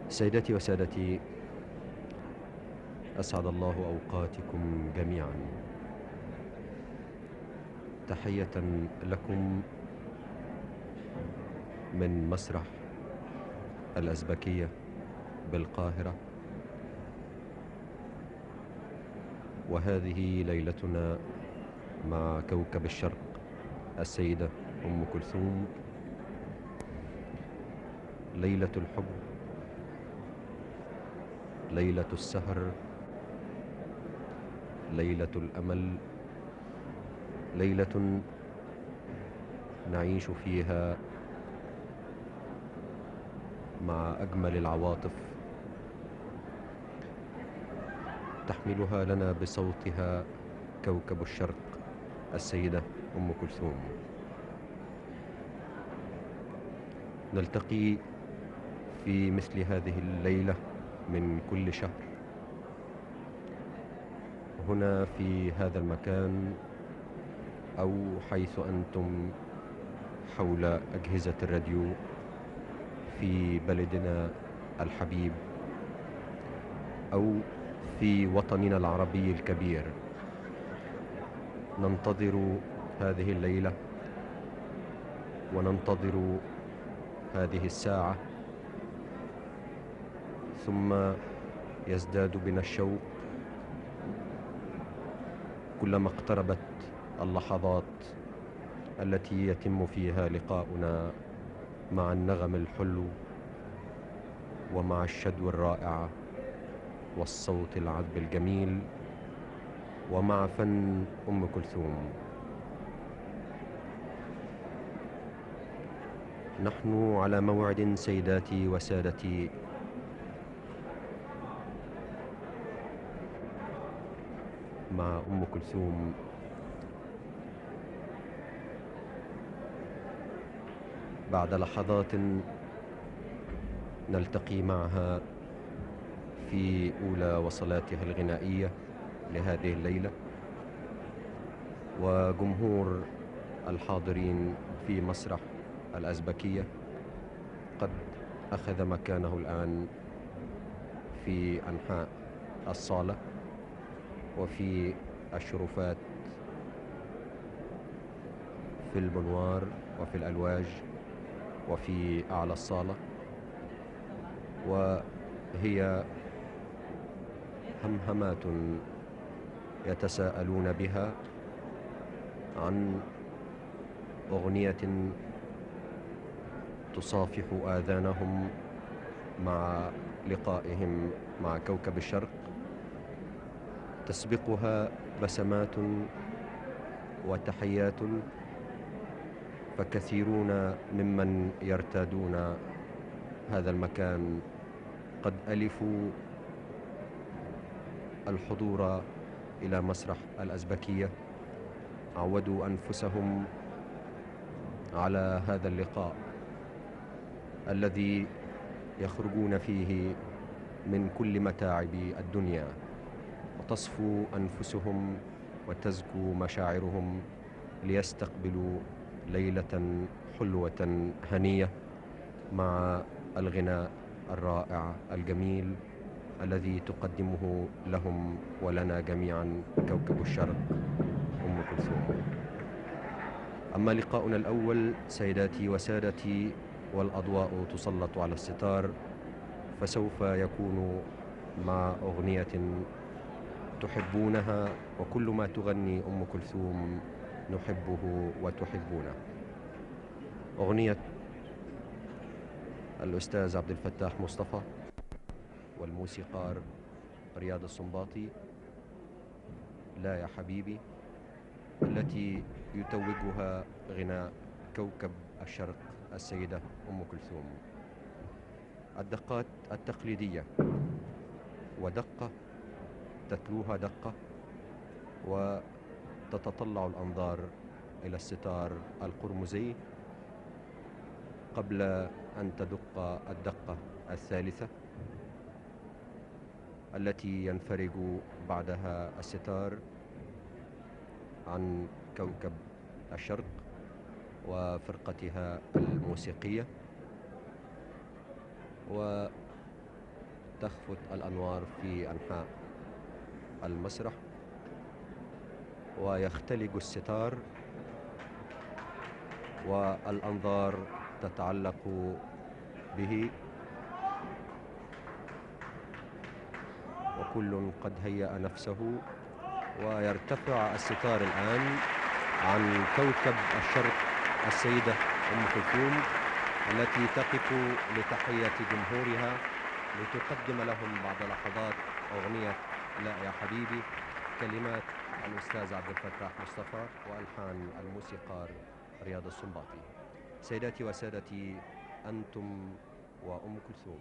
سيداتي وسادتي أسعد الله أوقاتكم جميعا تحية لكم من مسرح الأزبكية بالقاهرة وهذه ليلتنا مع كوكب الشرق السيدة أم كلثوم ليلة الحب ليلة السهر ليلة الأمل ليلة نعيش فيها مع أجمل العواطف تحملها لنا بصوتها كوكب الشرق السيدة أم كلثوم نلتقي في مثل هذه الليلة من كل شهر هنا في هذا المكان أو حيث أنتم حول أجهزة الراديو في بلدنا الحبيب أو في وطننا العربي الكبير ننتظر هذه الليلة وننتظر هذه الساعة ثم يزداد بنا الشوق كلما اقتربت اللحظات التي يتم فيها لقاؤنا مع النغم الحلو ومع الشدوى الرائعة والصوت العذب الجميل ومع فن أم كلثوم نحن على موعد سيداتي وسادتي مع أم كلثوم بعد لحظات نلتقي معها في أولى وصلاتها الغنائية لهذه الليلة وجمهور الحاضرين في مسرح الأزبكية قد أخذ مكانه الآن في أنحاء الصالة وفي الشرفات في المنوار وفي الألواج وفي أعلى الصالة وهي همهمات يتساءلون بها عن أغنية تصافح آذانهم مع لقائهم مع كوكب الشرق تسبقها بسمات وتحيات فكثيرون ممن يرتادون هذا المكان قد ألفوا الحضور إلى مسرح الأزبكية عودوا أنفسهم على هذا اللقاء الذي يخرجون فيه من كل متاعب الدنيا وتصفو أنفسهم وتزكو مشاعرهم ليستقبلوا ليلة حلوة هنية مع الغناء الرائع الجميل الذي تقدمه لهم ولنا جميعا كوكب الشرق أم كلثوم أما لقاؤنا الأول سيداتي وسادتي والأضواء تسلط على الستار فسوف يكون مع أغنية تحبونها وكل ما تغني أم كلثوم نحبه وتحبونه أغنية الأستاذ عبد الفتاح مصطفى والموسيقار رياض السنباطي لا يا حبيبي التي يتوجها غناء كوكب الشرق السيدة أم كلثوم الدقات التقليدية ودقة تتلوها دقة وتتطلع الأنظار إلى الستار القرمزي قبل أن تدق الدقة الثالثة التي ينفرج بعدها الستار عن كوكب الشرق وفرقتها الموسيقية تخفت الأنوار في أنحاء المسرح ويختلج الستار والأنظار تتعلق به وكل قد هيأ نفسه ويرتفع الستار الآن عن كوكب الشرق السيدة أم كلثوم التي تقف لتحية جمهورها لتقدم لهم بعد لحظات أغنية لا يا حبيبي كلمات الأستاذ عبد الفتاح مصطفى وألحان الموسيقار رياض السنباطي سيداتي وسادتي أنتم وأم كلثوم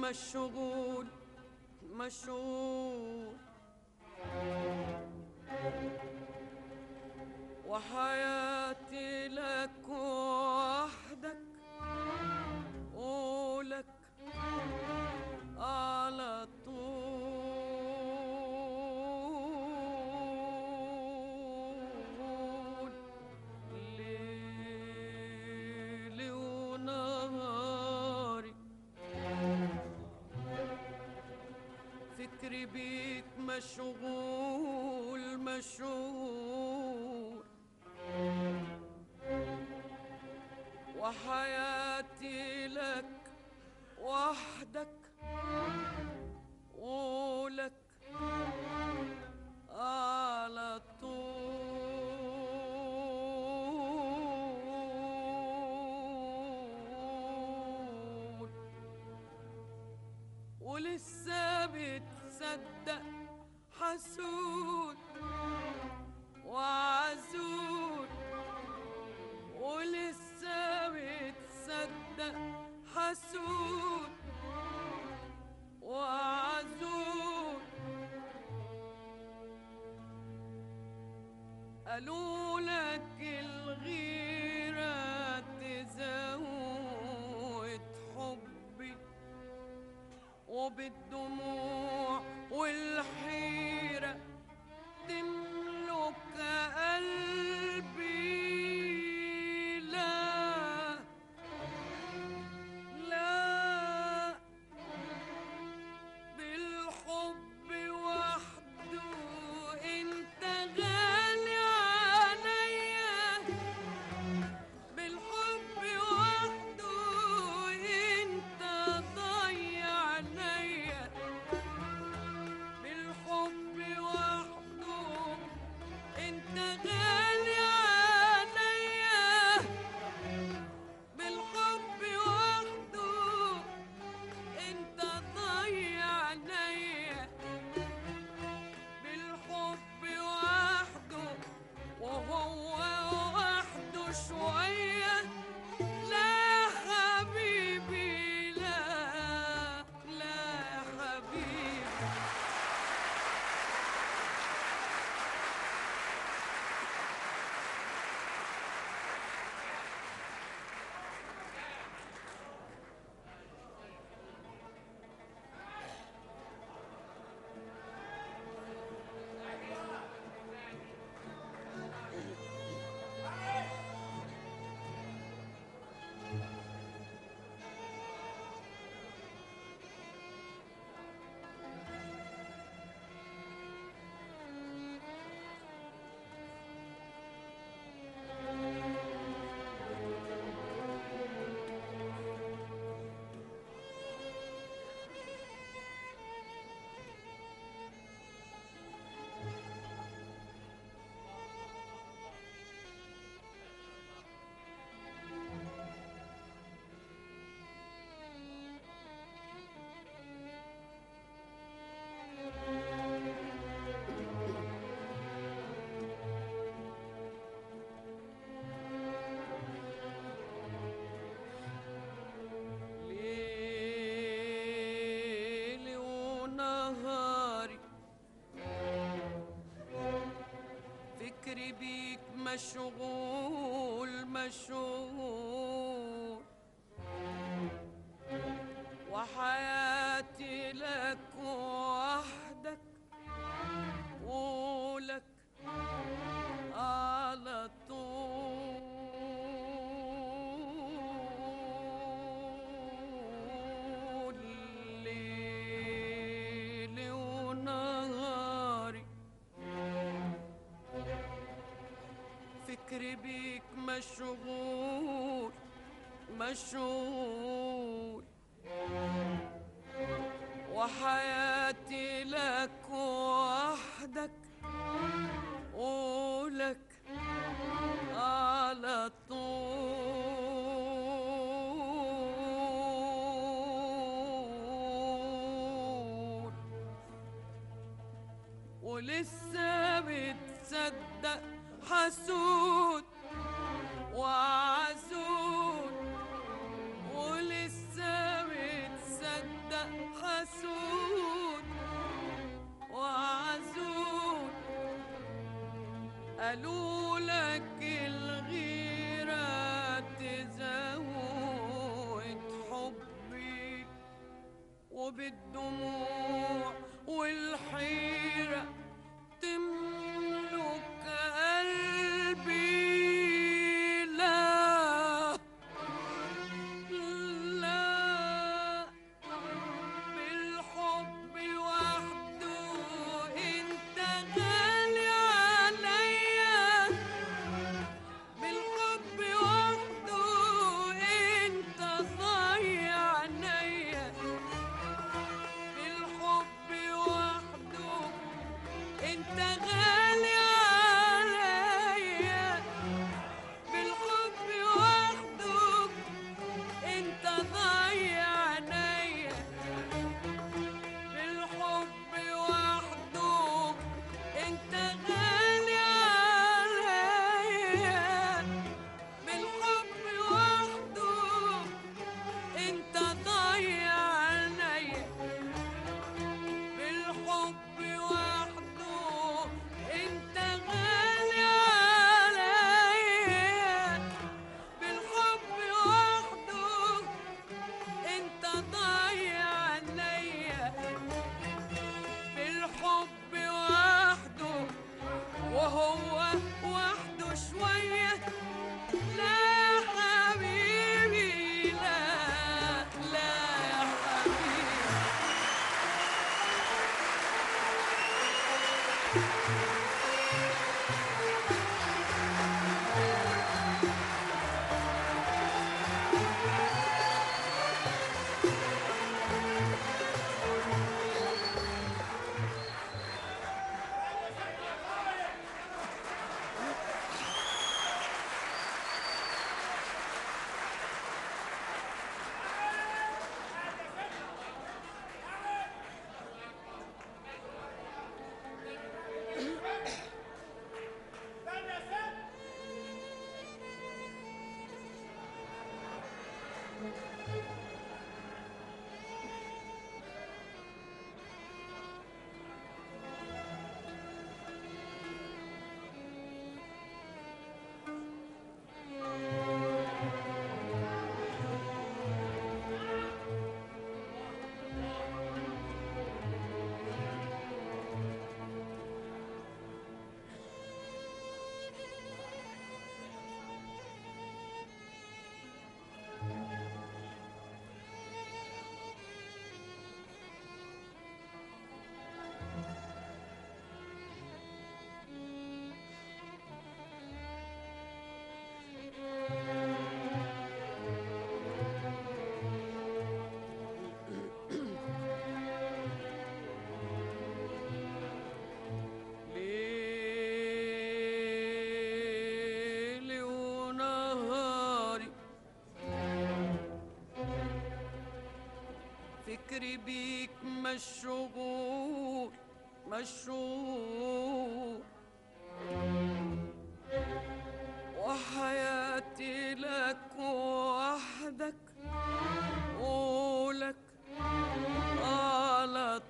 مشغول مشغول وحياتي لك وحدك ولك على طول ليلي ونهاري فكري بيك مشغول مشغول وحياتي لك وحدك ولك على طول ولسه بتصدق حسود وعزول ولسه بتصدق حسود وعزول قالوا لك الغيرة تزود حبي وبالدموع والحيرة تملك قلبي لا لا بالحب وحده انت غالي عليا بالحب وحده انت ضيع عليا بالحب وحده انت غالي عليا بالحب وحده انت ضيع عليا بالحب وحده وهو وحده شوية لا حبيبي لا لا حبيبي ليلي ونهاري فكري بيك مشغول مشغول وحياتي لك وحدك ولك على طول ليلي ونهاري فكري بيك مشغول مشغول وحياتي لك وحدك ولك على طول ولسه بتصدق حسود وعزول ولسه بتصدق قالوا لك الغيرة تزود حبي وبالدموع والحيرة تملك قلبي لا لا بالحب وحده انت غالي عليا بالحب وحده انت ضايع عينيا بالحب وحده انت غالي عليا بالحب وحده انت ضايع عينيا بالحب وحده انت غالي عليا بالحب وحده انت ضايع عينيا بالحب وحده انت غالي عليا بالحب وحده انت ضايع عينيا بالحب وحده وهو وحده شوية لا يا حبيبي لا لا يا حبيبي ليلي ونهاري فكري بيك مشغول مشغول وحياتي لك وحدك ولك على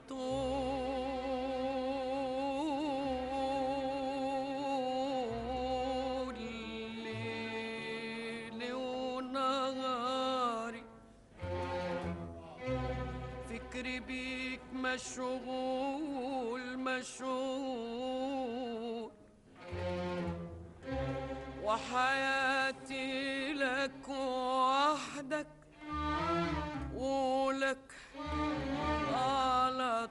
طول ليلي ونهاري فكري بيك مشغول مشغول وحياتي لك وحدك ولك على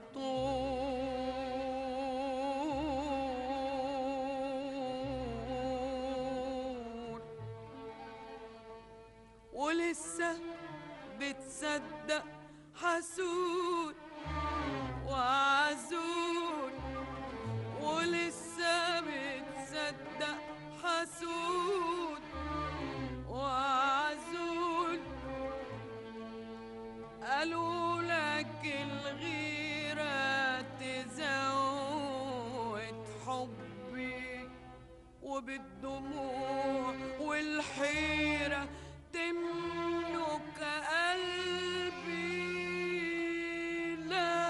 طول ولسه بتصدق حسود وعزول ولسه بتصدق حسود وعزول قالوا لك الغيرة تزود حبي وبالدموع والحيرة تملك قلبي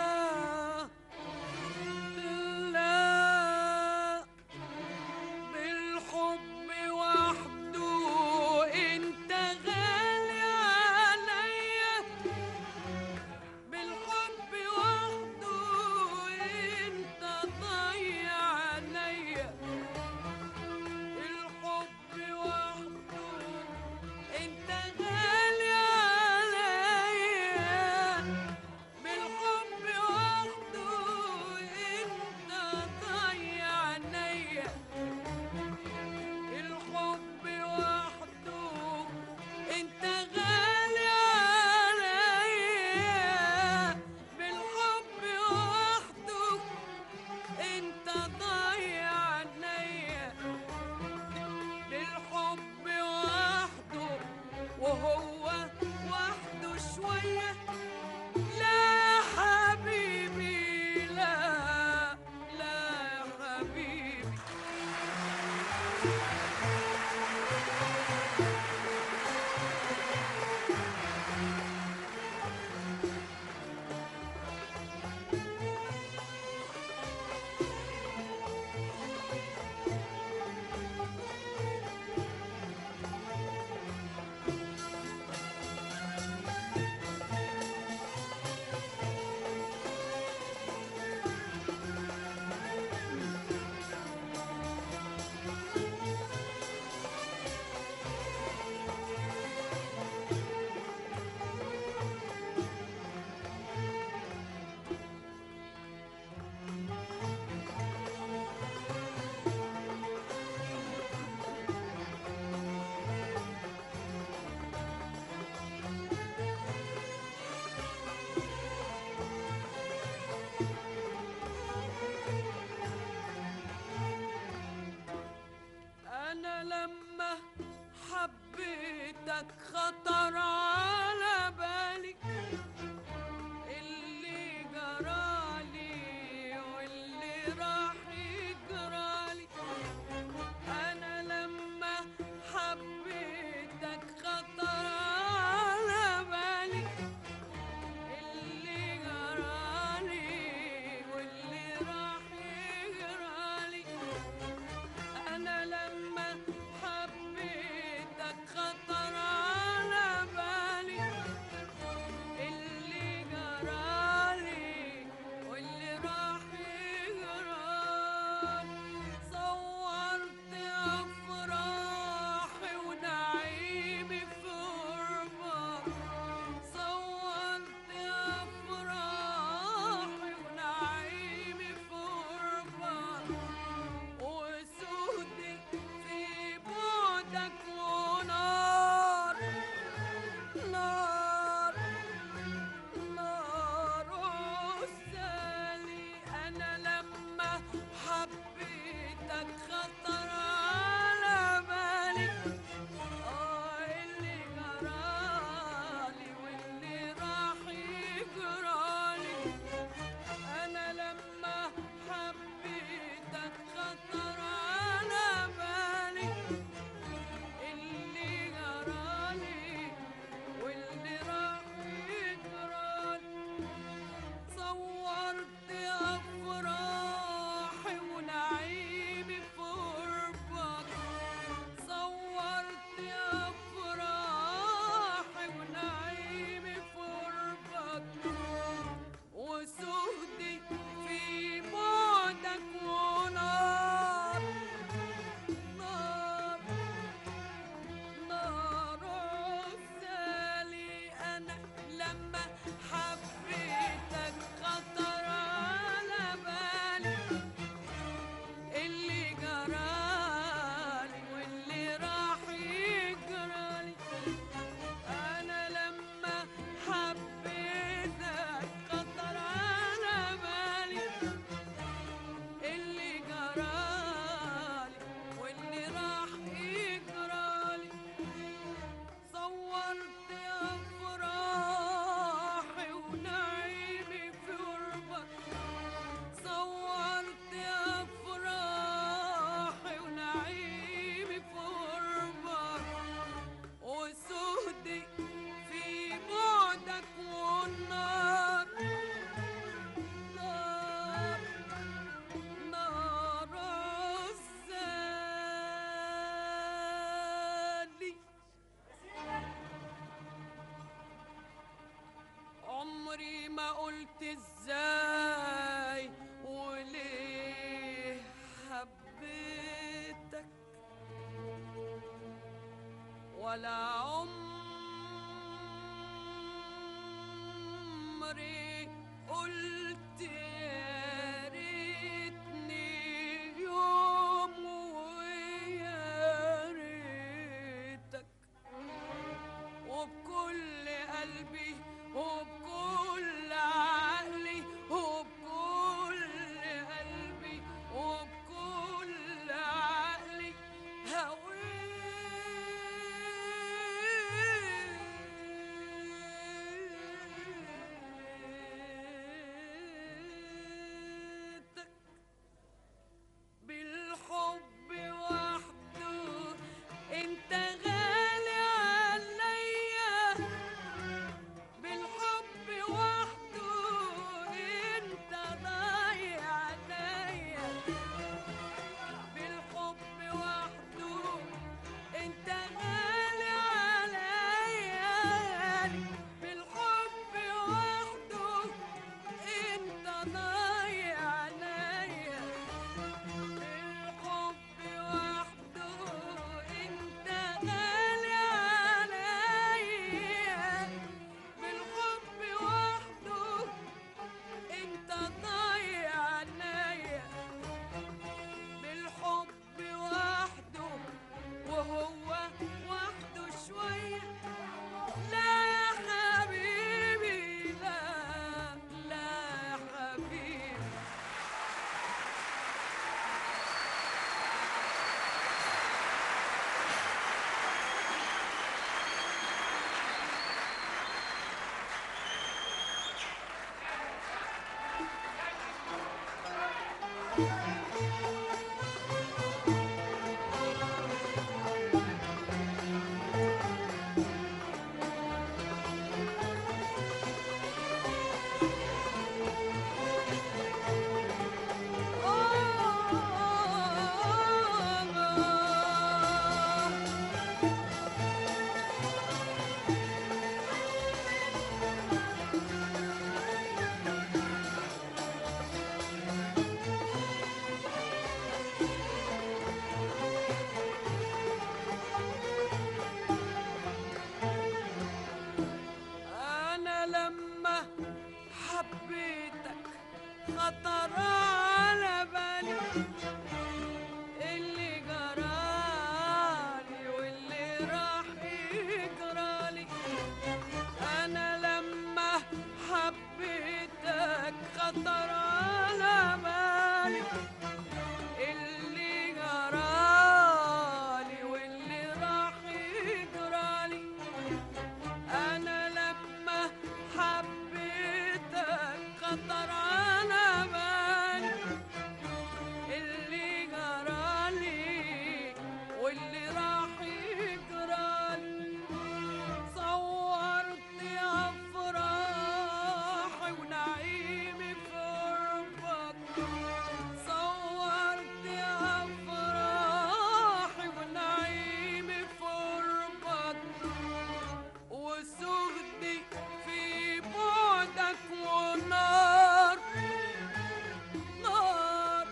لا لا ولا عمري قلت يا ريتني يوم ويا ريتك وبكل قلبي وبكل عقلي وبكل قلبي وبكل عقلي هويتك بالحب وحده انت غالي عليا بالحب وحده انت ضايع عليا بالحب وحده انت غالي عليا بالحب وحده انت ضايع عليا بالحب وحده انت غالي عليا بالحب وحده انت ضايع عليا بالحب وحده وهو وحده شوية لا يا حبيبي لا لا يا حبيبي أنا لما حبيتك خطر على بالي اللي جرالي واللي راح يجرالي أنا لما حبيتك خطر على بالي اللي جرالي واللي راح يجرالي أنا لما حبيتك خطر على بالي اللي جرالي واللي راح يجرالي صورت أفراحي ونعيمي في قربك صورت أفراحي ونعيمي في قربك وسهدي في بعدك ونار نار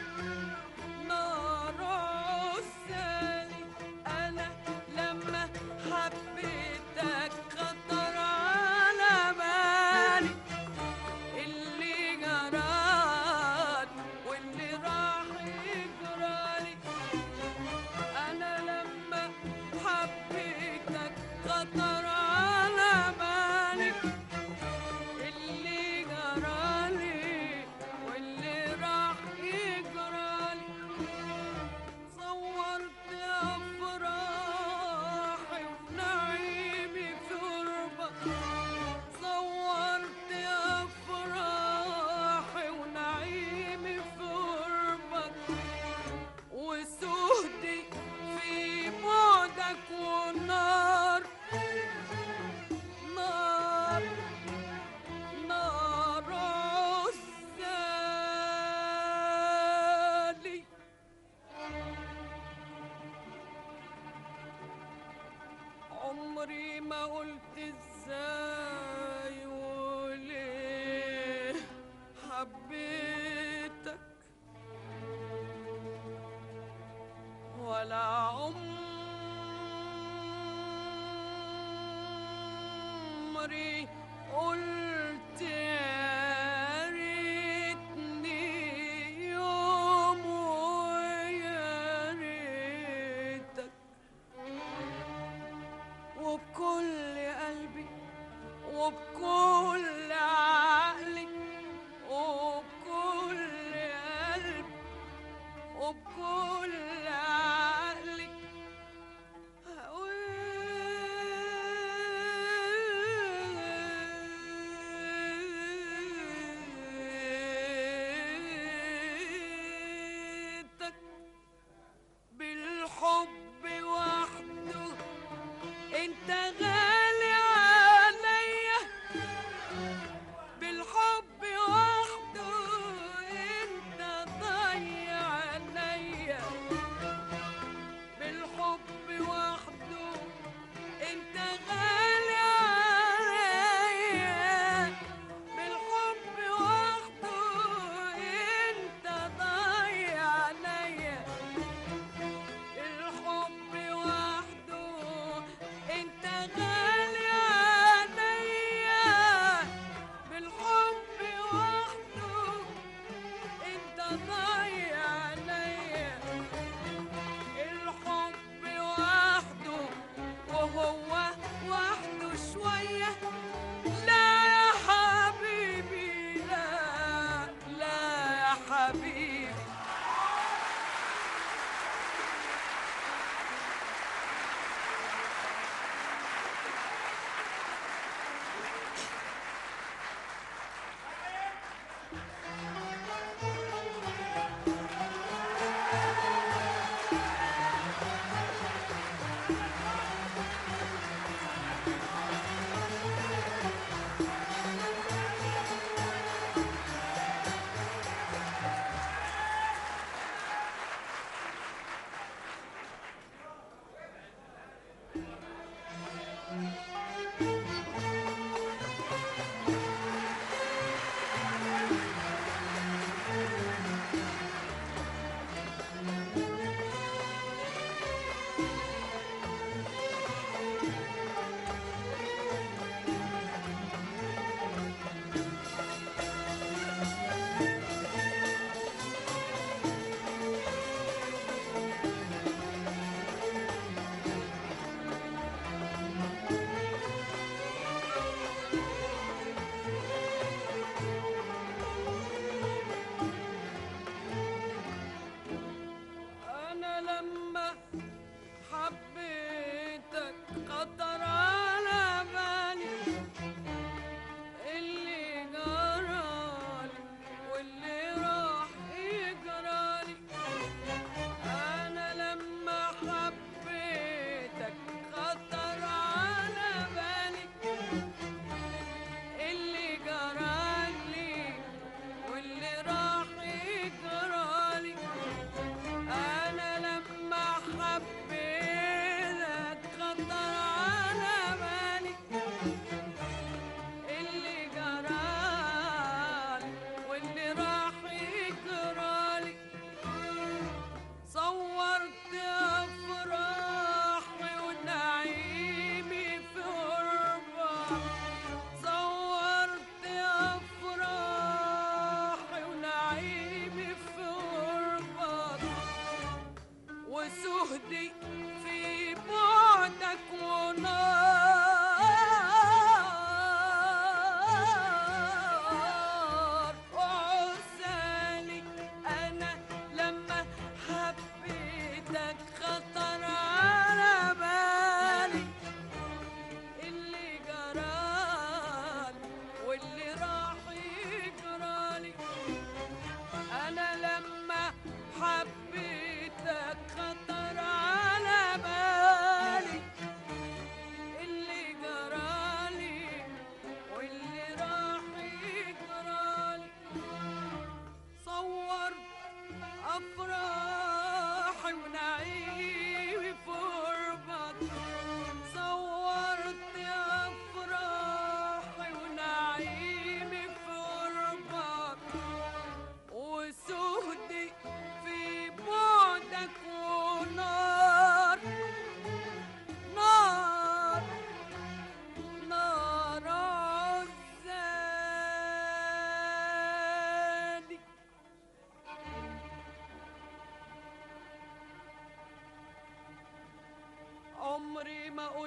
نار عسالي أنا لما حبيتك خطر على بالي اللي جرالي واللي راح يجرالي أنا لما حبيتك خطر على بالي اللي جرالي واللي راح يجرالي صورت أفراحي ونعيمي في غربة صورت أفراحي ونعيمي في غربة وسهدي في بعدك ونار نار نار عسالي عمري ما قلت ازاي وليه حبيتك ولا عمري قلت يا ريتني يوم ويا ريتك وبكل قلبي وبكل عقلي وبكل قلبي وبكل عقلي هقول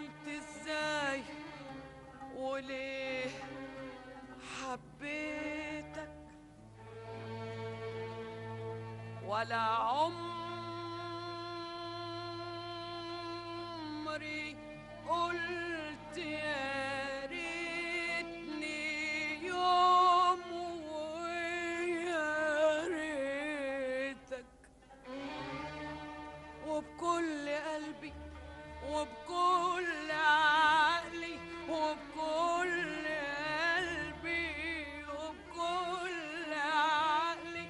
قلت ازاي وليه حبيتك ولا عمري قلت يا ريتني يوم ويا ريتك وبكل قلبي وبكل عقلي وبكل قلبي وبكل عقلي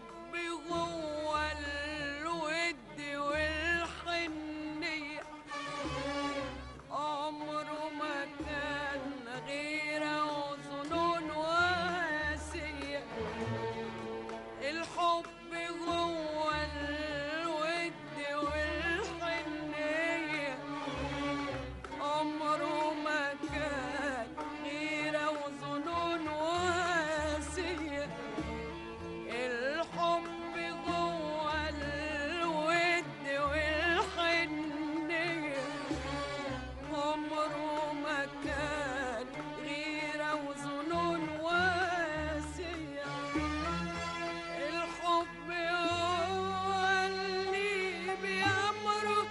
الحب هو الود والحنية عمره ما كان غيرة وظنون واسية الحب هو الود والحنية عمره ما كان غيرة وظنون واسية الحب جوه الود والحنية عمره ما كان غيرة وظنون واسية الحب هو اللي بيأمره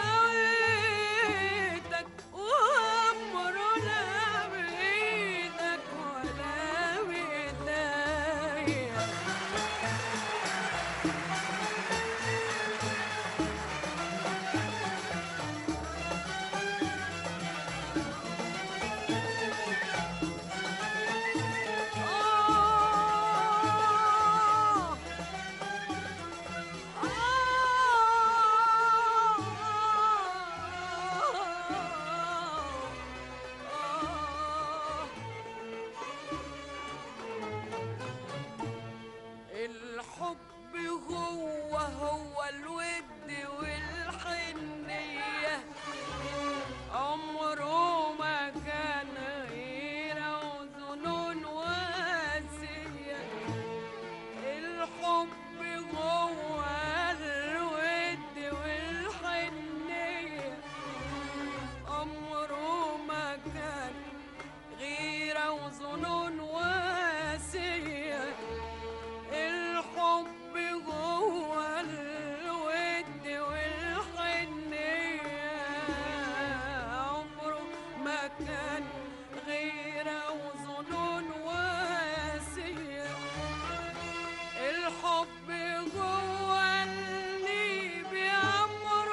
هويتك وأمره لا بإيدك ولا بإيديا آه الحب هو هو الود والحنية عمره ما كان غيرة وظنون واسية الحب هو الود والحنية عمره ما كان غيرة وظنون واسية الحب هو الود والحنية عمره ما كان غيرة وظنون واسية الحب جوه اللي بيعمر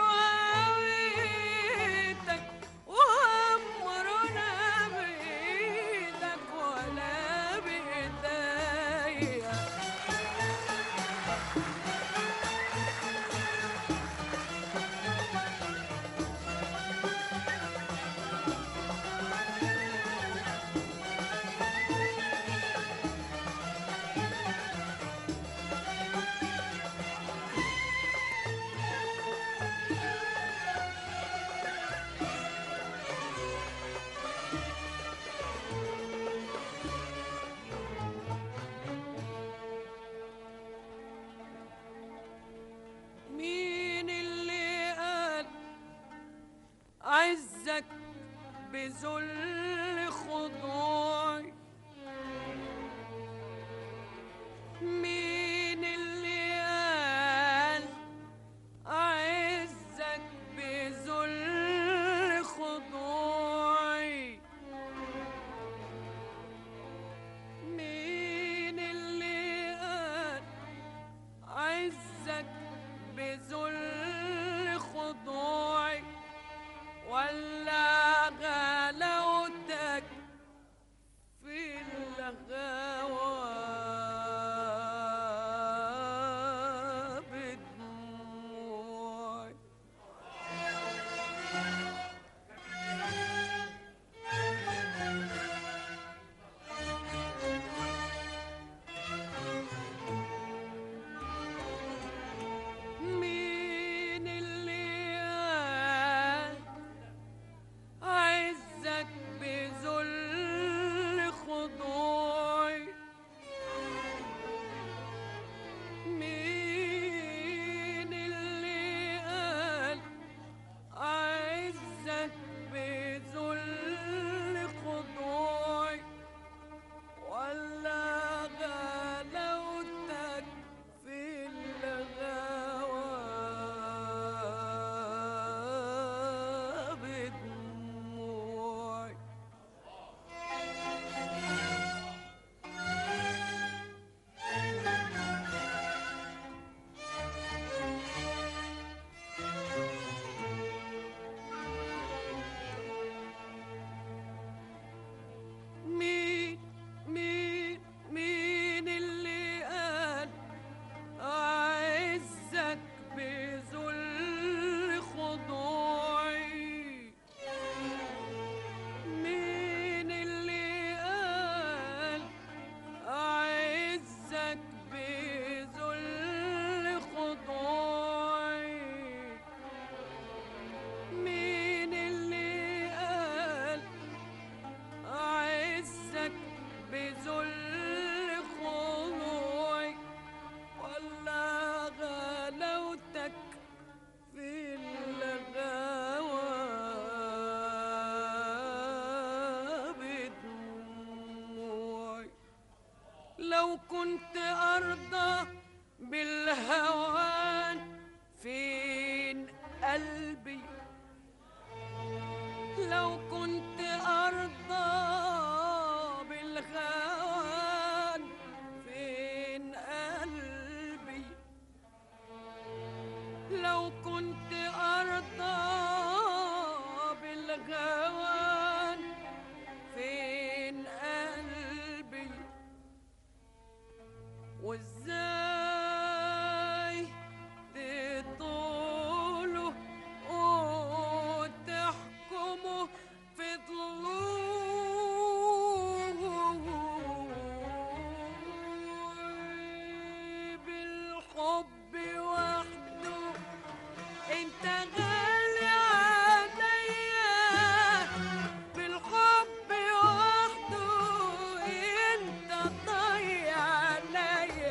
هويتك وعمرنا بإيدك ولا بإيديا مين اللي قال عزك بذل خضوعي مين اللي قال عزك بذل خضوعي مين اللي قال عزك بذل خضوعي ولا غلاوتك لو كنت أرضى بالهوان فين قلبي لو كنت أرضى بالهوان فين قلبي لو كنت أرضى بالهوان فين قلبي وازاي تطولوا وتحكموا في ضلوع بالحب وحده انت غالي عليا بالحب وحده انت ضيع عليا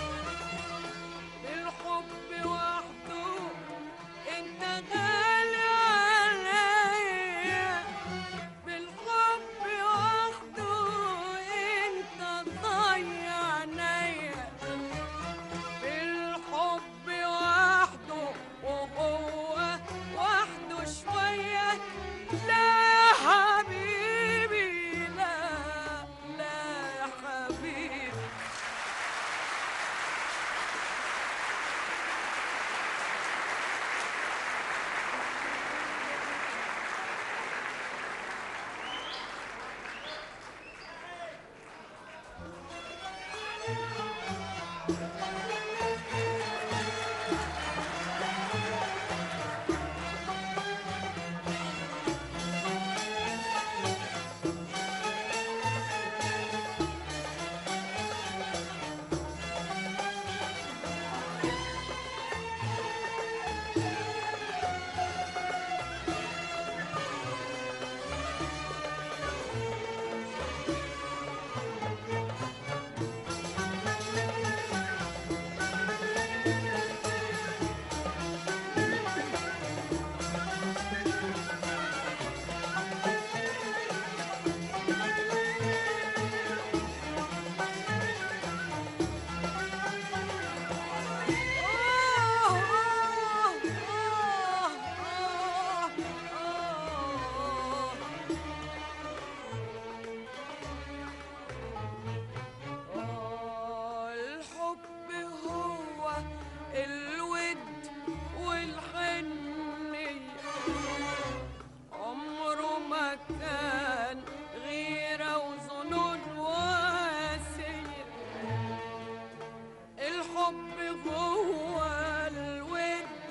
بالحب وحده انت غالي عليا بالحب وحده انت ضيع عليا بالحب وحده وهو وحده شوية لا يا حبيبي لا لا يا حبيبي الحب هو الود والحنية عمره ما كان غيرة وظنون واسية الحب هو الود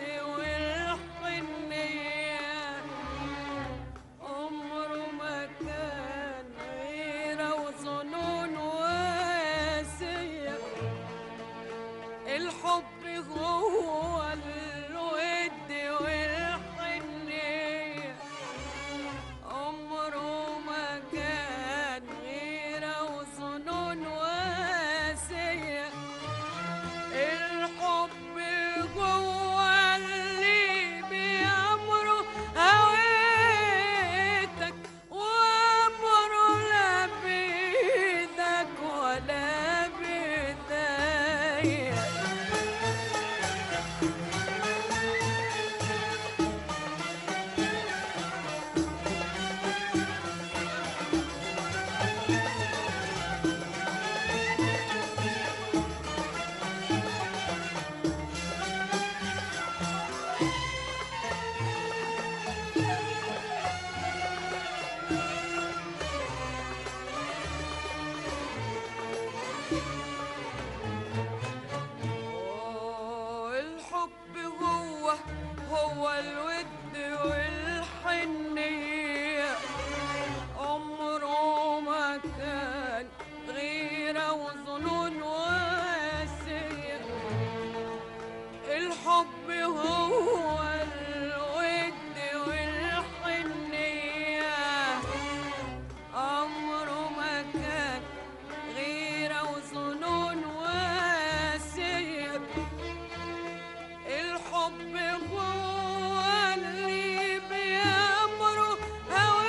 والحنية عمره ما كان غيرة وظنون واسية الحب هو الود والحنية عمره ما كان غيرة وظنون واسية الحب جوه اللي بيأمره هويتك وأمره لا بإيدك ولا بإيديا الحب هو هو الود والحنية عمره ما كان غيرة وظنون واسية الحب هو الود والحنية عمره ما كان غيرة وظنون واسية الحب هو اللي بيأمره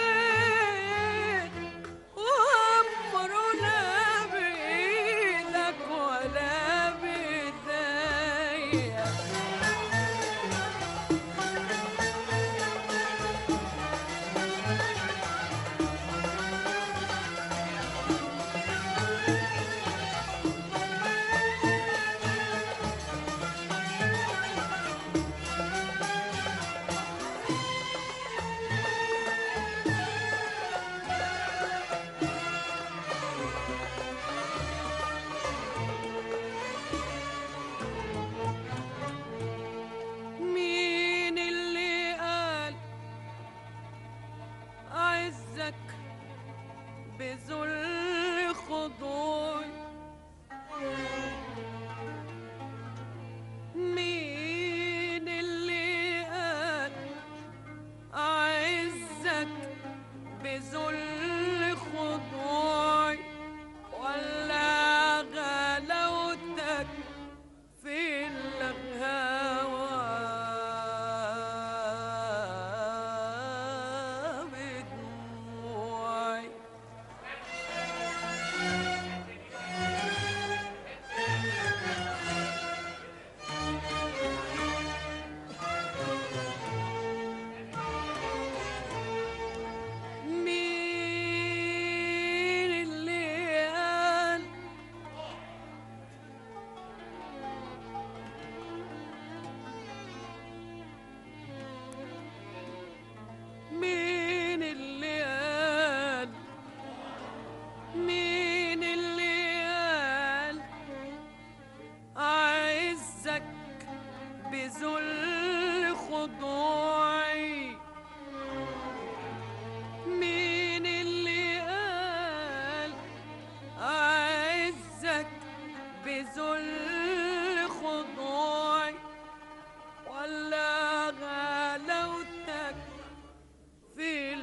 هويت وأمره لا بإيدك بذل خضوعي مين اللي قال أعزك بذل خضوعي ولا غلاوتك في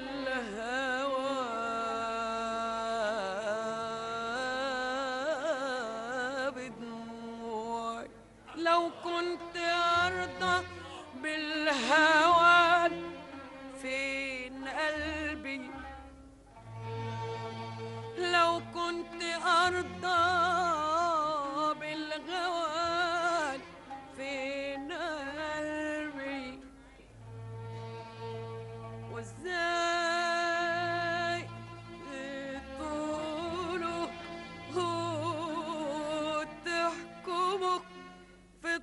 الهوى بدموعي لو كنت أرضى بالهوى فين قلبي لو كنت أرضى بالغوان فين قلبي وازاي تقولوا هو تحكموا في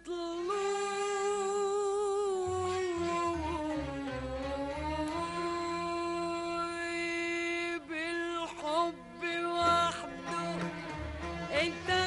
طلوعي بالحب وحده انت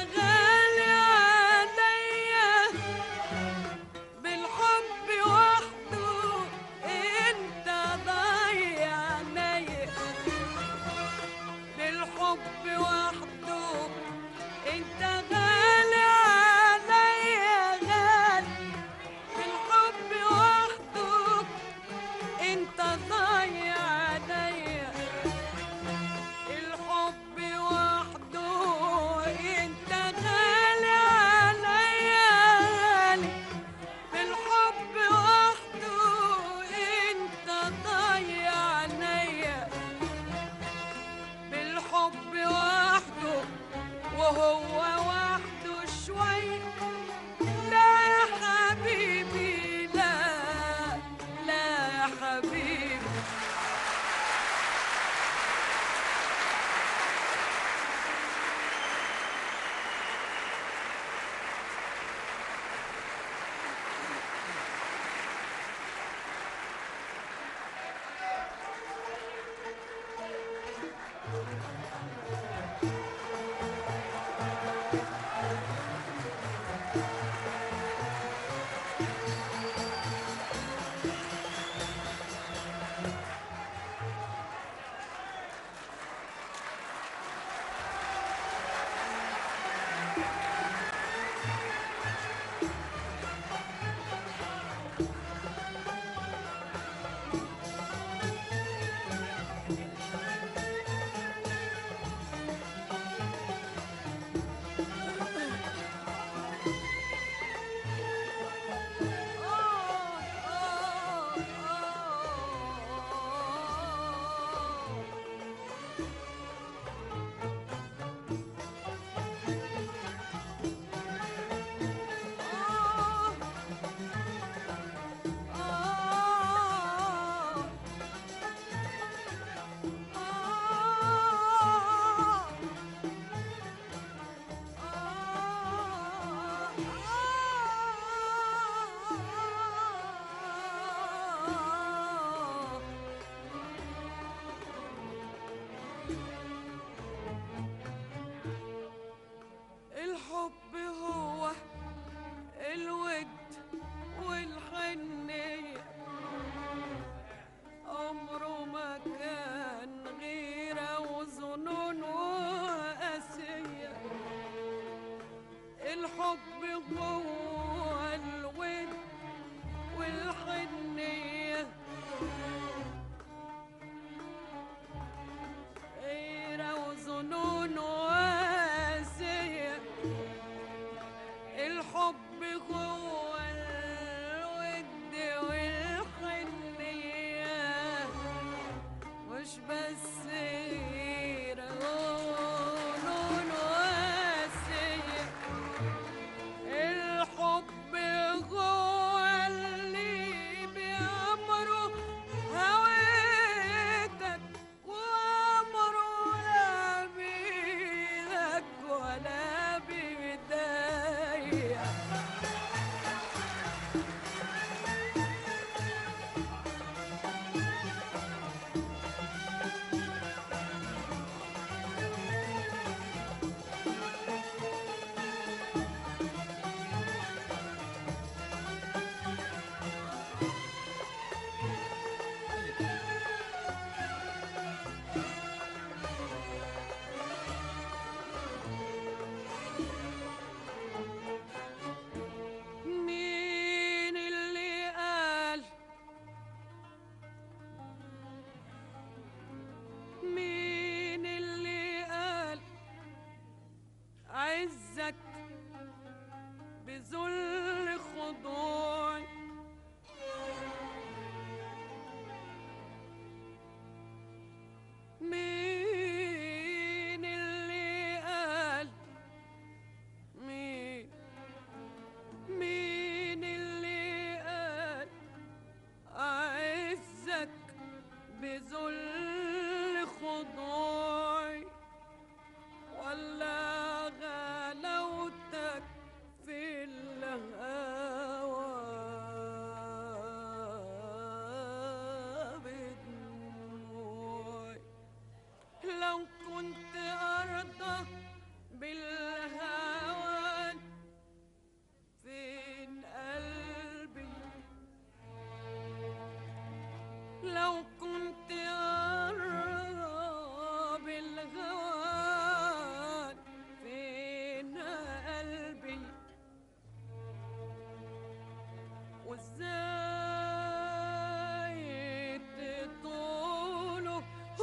وازاي تطولوا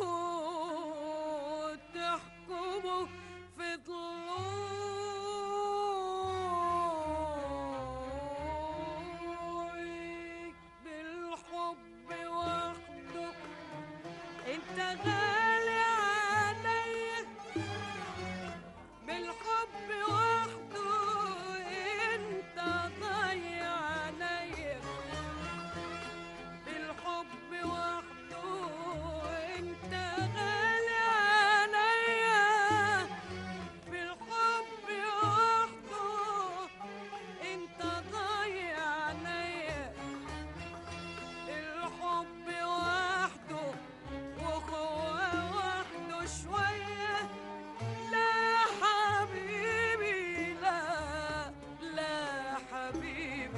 وتحكموا في ضلوعك بالحب وحده انت غالي عليا بالحب وحده انت ضيع عليا بالحب وحده انت غالي عليا بالحب وحده انت ضيع عليا الحب وحده وهو وحده شوية لا حبيبي لا لا حبيبي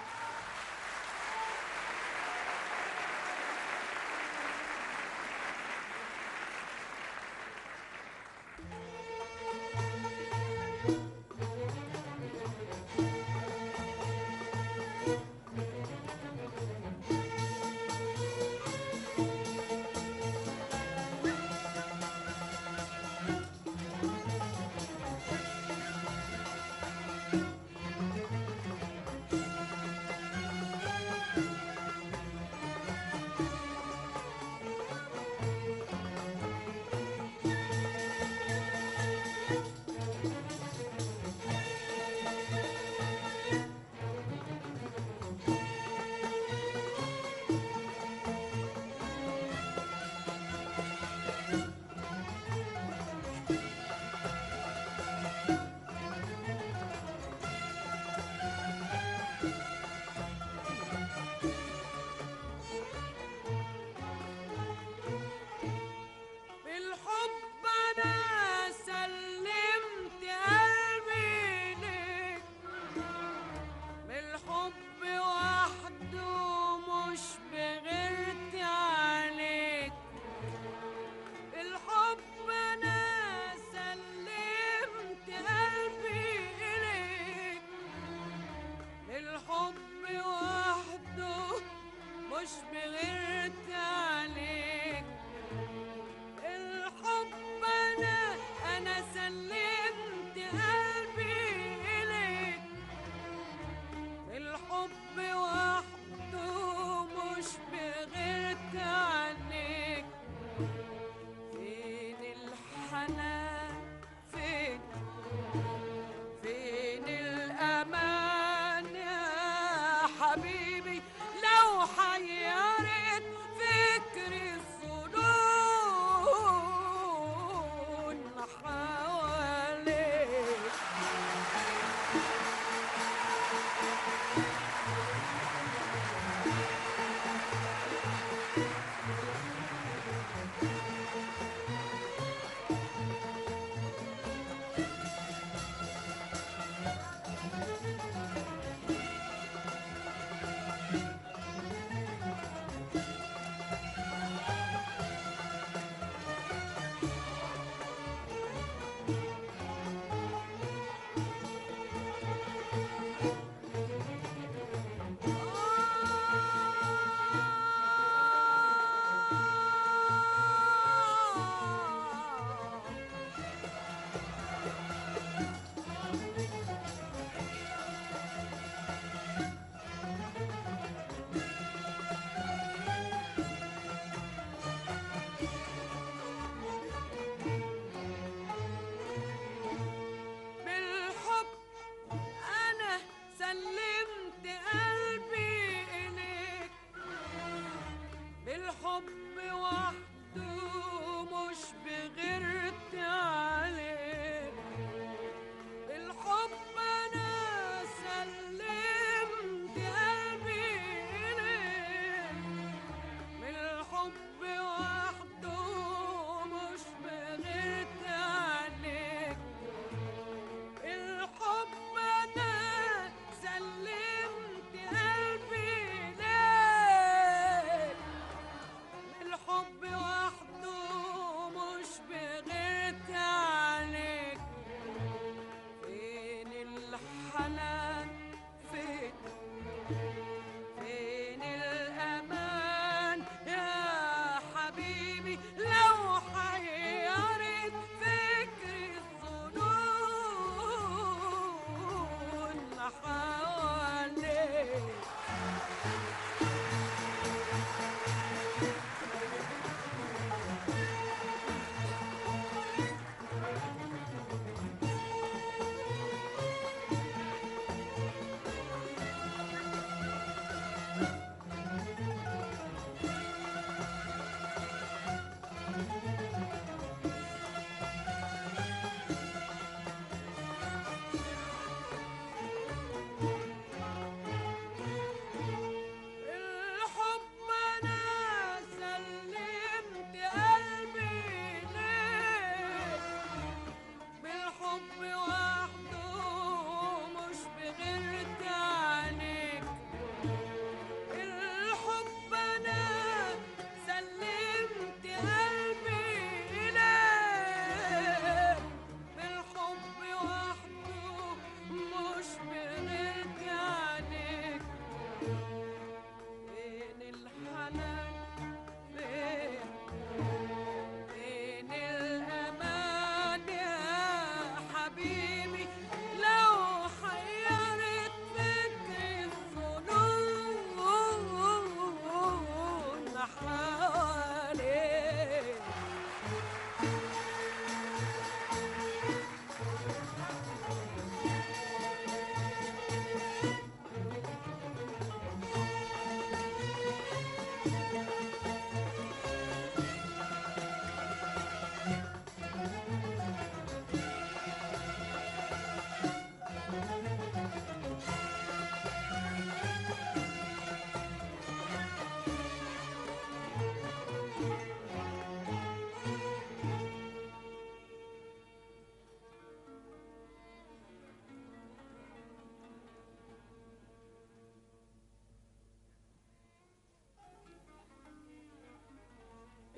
بالحب انا سلمت قلبي ليك بالحب وحده مش بغيرت عليك بالحب انا سلمت قلبي اليك بالحب وحده مش بغيرت عليك الحب انا انا سلمت قلبي اليك الحب وحده مش بغيرت عنك فين الحنان فين فين الامان يا حبيبي لو حيرت فكري الظنون حواليك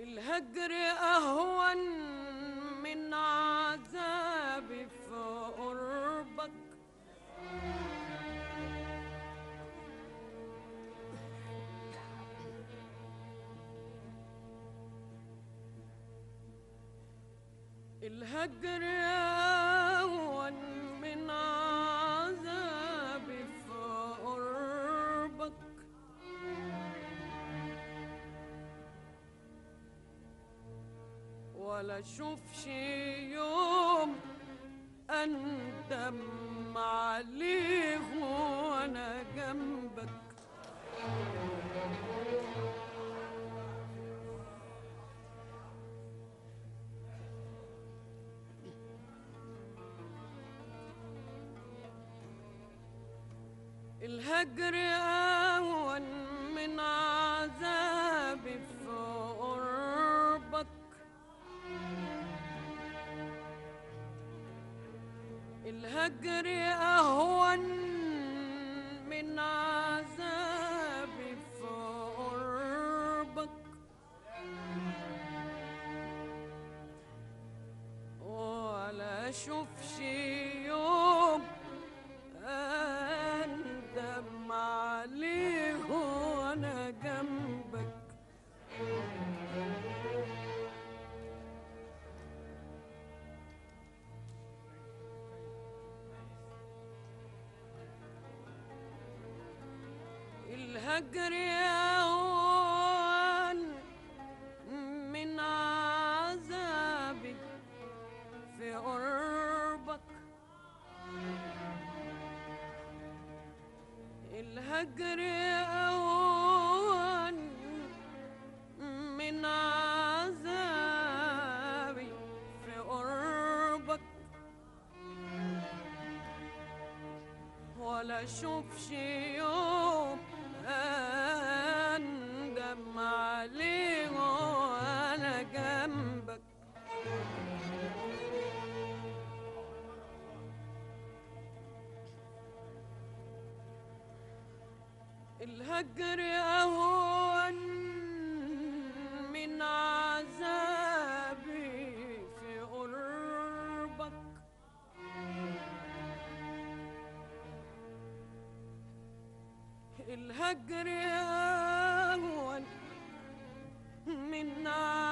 الهجر أهون من عذابي في قربك الهجر أهون من عذابي في قربك ولا اشوفش يوم اندم عليه وانا جنبك الهجر اهون من عذابي في قربك الهجر اهون من عذابي في قربك ولا اشوفش يوم اندم عليه وانا جنبك الهجر يهون من عذابي في قربك الهجر أهون من عذابي في قربك ولا اشوفش يوم اندم عليه وانا جنبك الهجر أهون من عذابي في قربك الهجر أهون من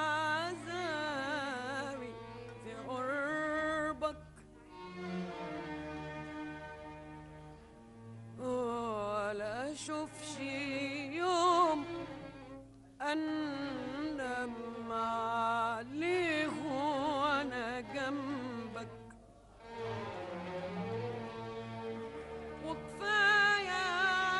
عذابي في قربك ولا اشوفش يوم اندم عليه وانا جنبك وكفايه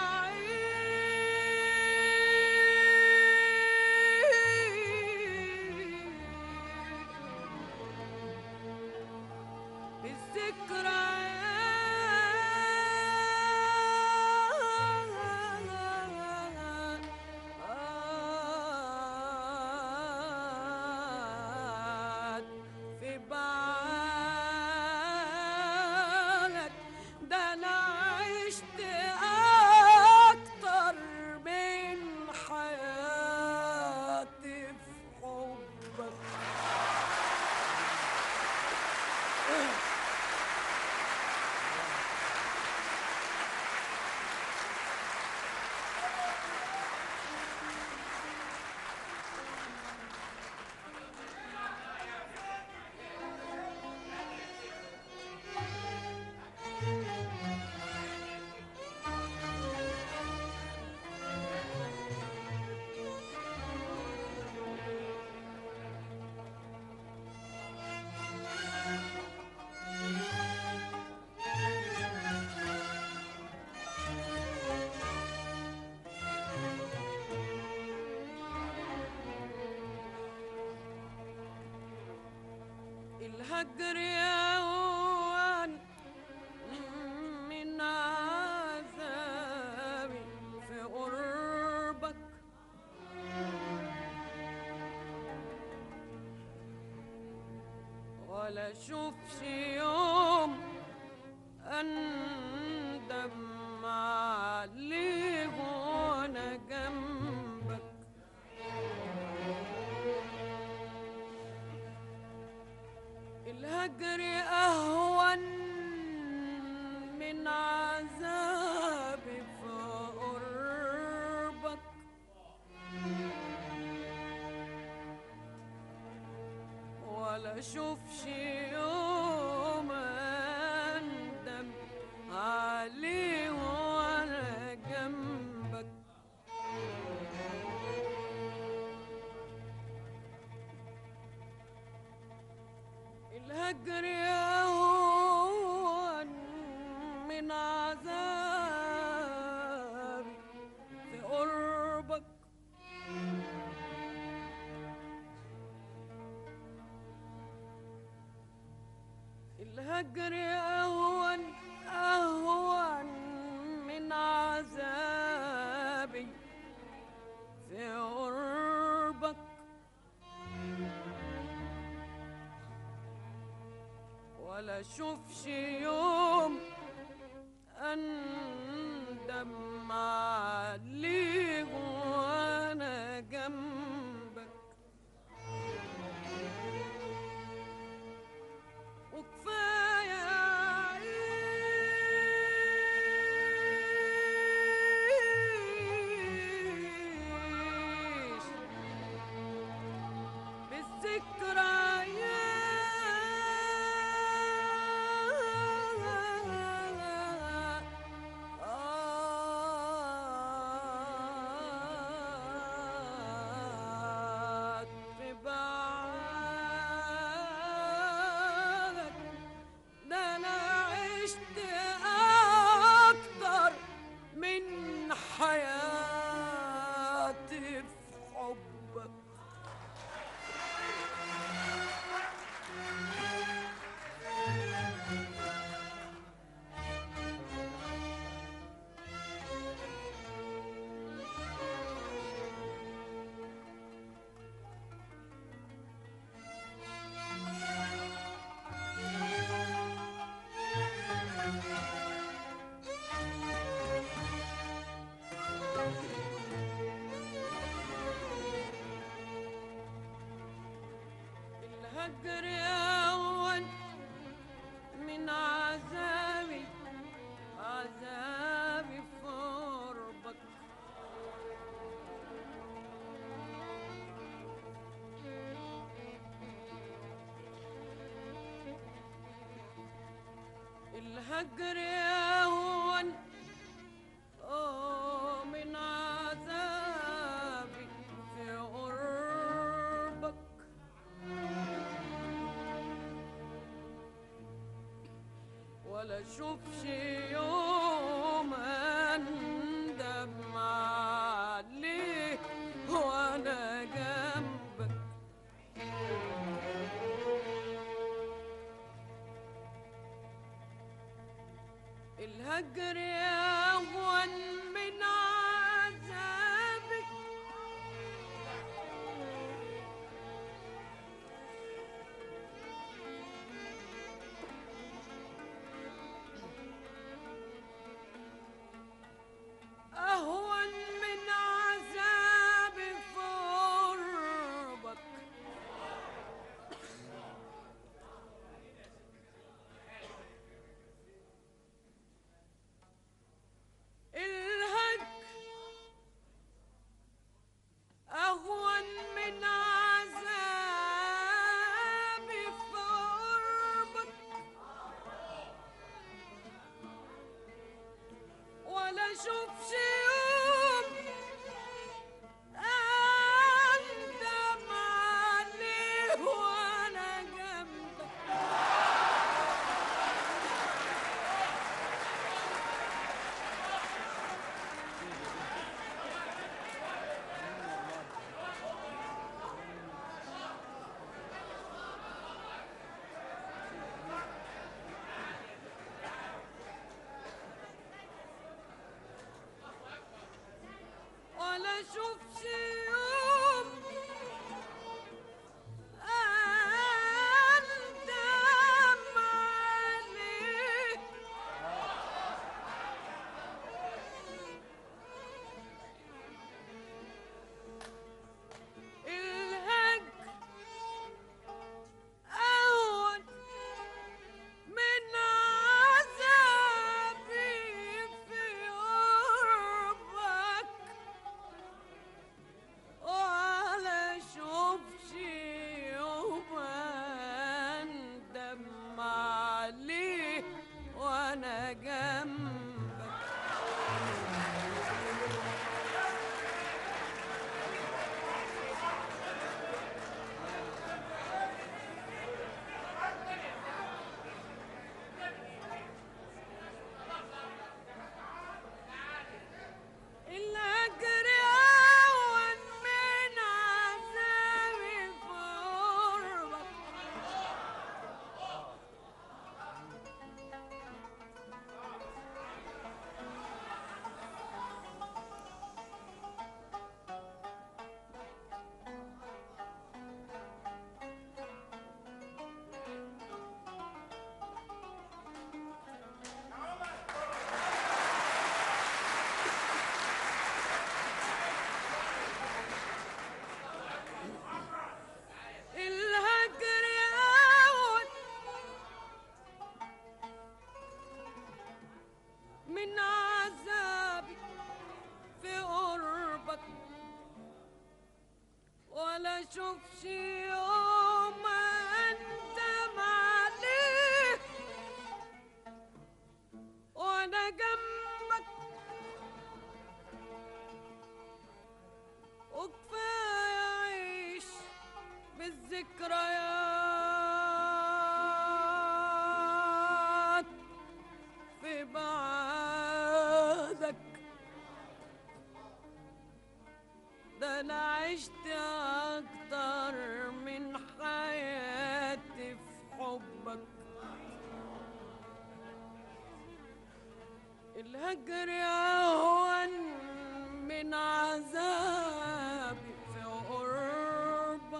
الذكريات في بالك ده انا عشت اكتر من حياتي في حبك الهجر يهون من عذابي في قربك ولا اشوفش يوم اندم عليه وانا جنبك ولا اشوفش يوم اندم عليه وانا جنبك الهجر يهون من عذابي في قربك الهجر أهون أهون من عذابي في قربك ولا اشوفش يوم اندم عليه وانا جنبك وكفايه أعيش بالذكريات آه في بعادك ده أنا عشت أكتر من حياتي في حبك الهجر أهون من عذابي عذابي في قربك الهجر أهون آه من عذابي في قربك ولا اشوفش يوم اندم عليه وانا جنبك الهجر اهون من عذابك أهون من عذاب في قربك الهج أهون من عذاب في قربك ولا اشوفش يوم اندم عليه وانا جنبك ولا اشوفش يوم اندم عليه الهج أهون من عذابي في قربك اشوفش يوم اندم عليه وانا جنبك وكفايه اعيش بالذكريات في بعادك ده انا عشت اكتر من حياتي في حبك الهجر اهون من عذابي في قربك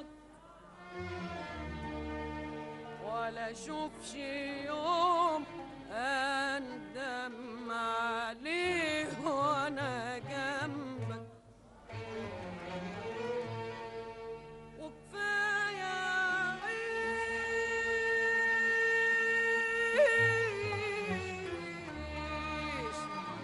ولا اشوفش يوم اندم عليه وانا جنبك وكفايه اعيش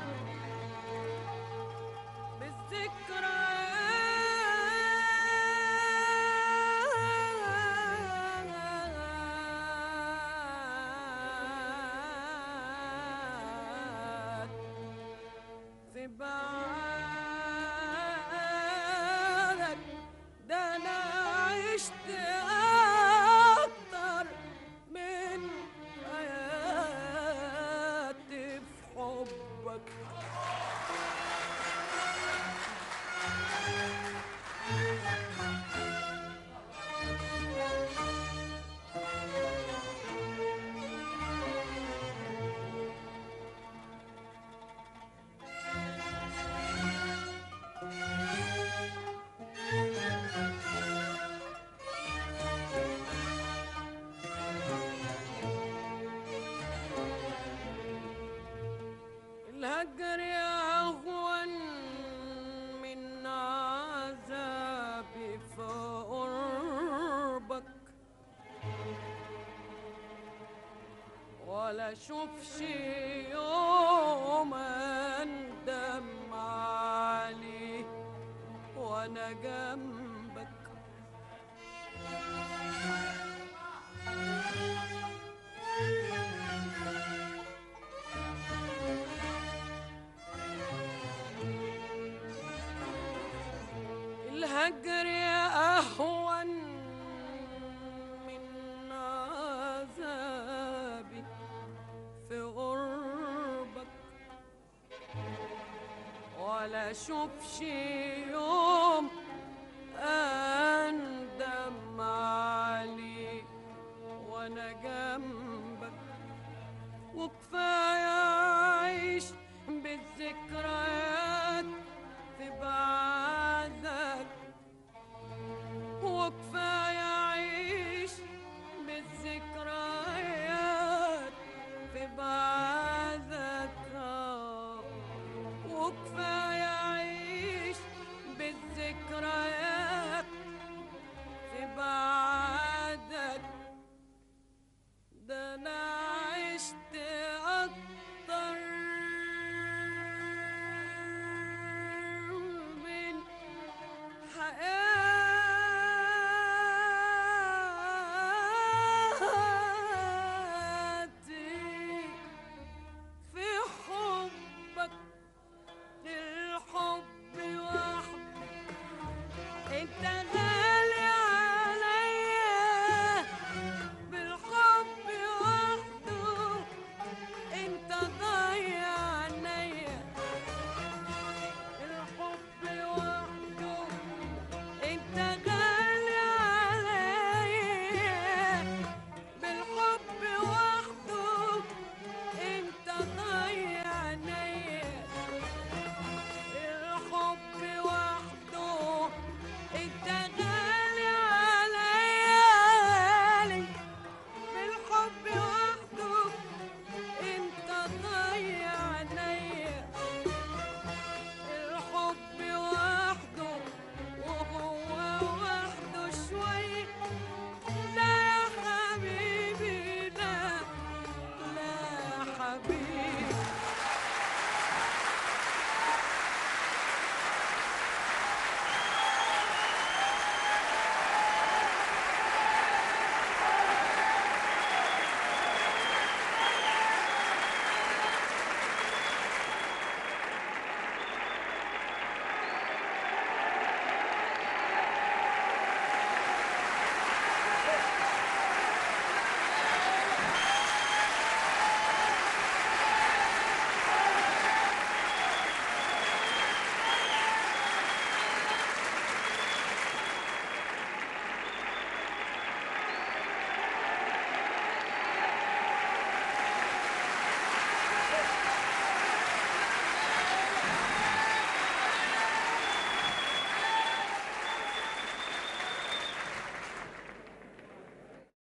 بالذكريات في بعادك ده انا عشت اكتر من حياتي في حبك الهجر أهون من عذابي في قربك ولا اشوفش يوم اندم عليه وانا جنبك الهجر أهون من عذابي في غربك ولا اشوفش يوم اندم عليه وانا جنبك وكفايه اعيش بالذكريات